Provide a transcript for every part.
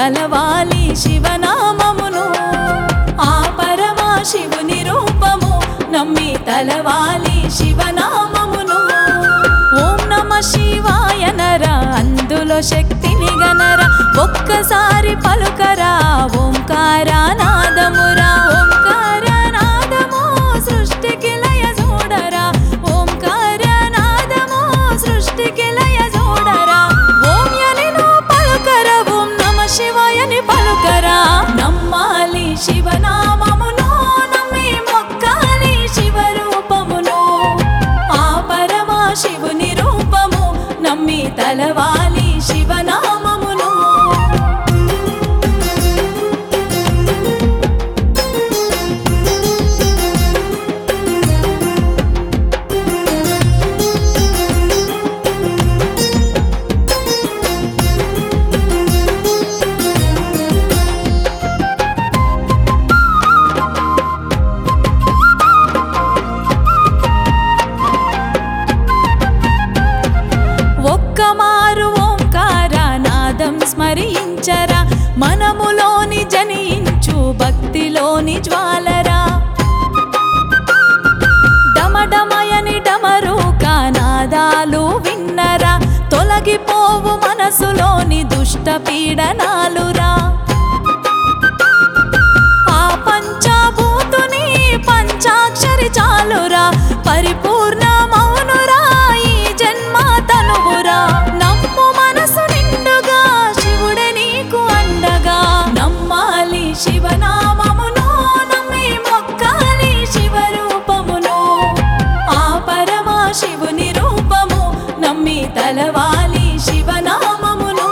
తలవాలి శివనామమును ఆ పరమా శివుని రూపము నమ్మి తలవాలి శివనామమును ఓం నమ శివాయ నరా అందులో శక్తిని గనరా ఒక్కసారి పలుకరా ఓంకార నాదమురా ఓంకార నాదము సృష్టికి లయ చూడరా ఓంకార నాదము సృష్టికి లయ చూడరా ఓం యనిను పలుకర ఓం నమ శివాయని పలుకరా నమ్మాలి శివనామమును నమ్మి మొక్కాలి శివరూపమును ఆ పరమా శివుని రూపము నమ్మి తలవాలి శివనామమును ఒక్క మారు ఓంకార నాదం స్మరించరా మనములోని జనించు భక్తిలోని జ్వాలరా డమడమయని డమరు నాదాలు విన్నరా తొలగిపోవు మనసులోని దుష్ట పీడనాలురా ఆ పంచభూతుని పంచాక్షరి చాలురా పరిపూర్ణ మౌనురా ఈ జన్మ తనువురా నమ్ము మనసు నిండుగా శివుడే నీకు అండగా నమ్మాలి శివనామమును నమ్మి మొక్కాలి శివరూపమును ఆ పరమా శివుని రూపము నమ్మి తలవాలి శివనామమును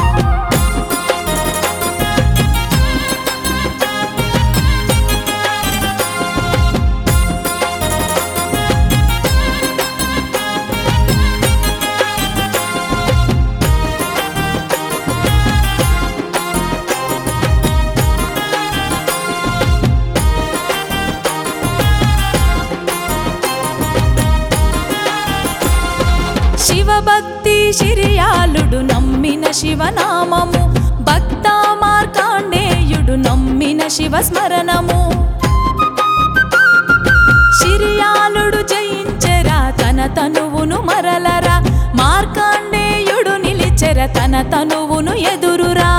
శివభక్తి శిరియాలుడు నమ్మిన శివనామము భక్త మార్కాండేయుడు నమ్మిన శివ స్మరణము శిరియాలుడు జయించెరా తన తనువును మరలరా మార్కాండేయుడు నిలిచెర తన తనువును ఎదురురా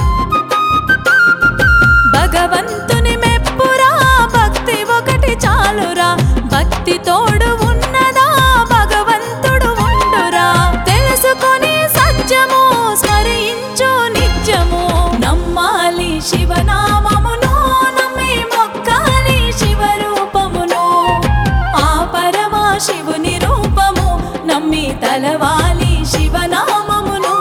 భగవంతుని మెప్పురా భక్తి ఒకటి చాలురా భక్తి తోడు ఉన్నదా భగవంతుడు ఉండురా తెలుసుకొని సత్యము స్మరించు నిత్యము నమ్మాలి శివనామమును నమ్మి మొక్కాలి శివరూపమును ఆ పరమా శివుని రూపము నమ్మి తలవాలి శివనామమును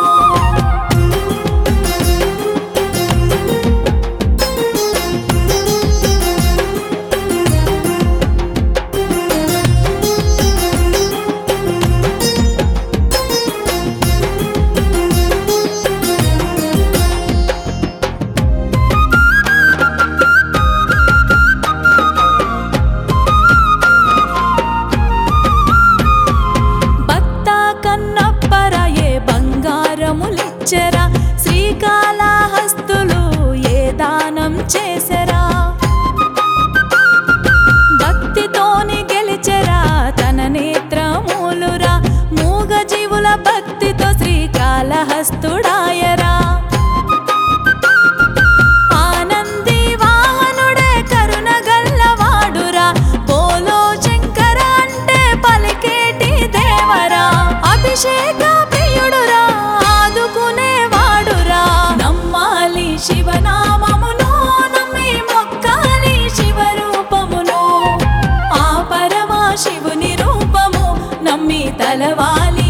భక్త కన్నప్పరయే బంగారములిచ్చరా శ్రీకాళహస్తులు ఏ దానం చేసరా భక్తితోని గెలిచెరా తన నేత్రమూలురా మూగ జీవుల భక్తితో శ్రీకాళహస్తుడాయరా ఆనంది వాహనుడే కరుణ గల్లవాడురా బోలో శంకర అంటే పలికేటి దేవరా అభిషేక ప్రియుడురా ఆదుకునేవాడురా నమ్మాలి శివనామమును నమ్మి మొక్కాలి శివరూపమును ఆ పరమా శివుని రూపము నమ్మి తలవాలి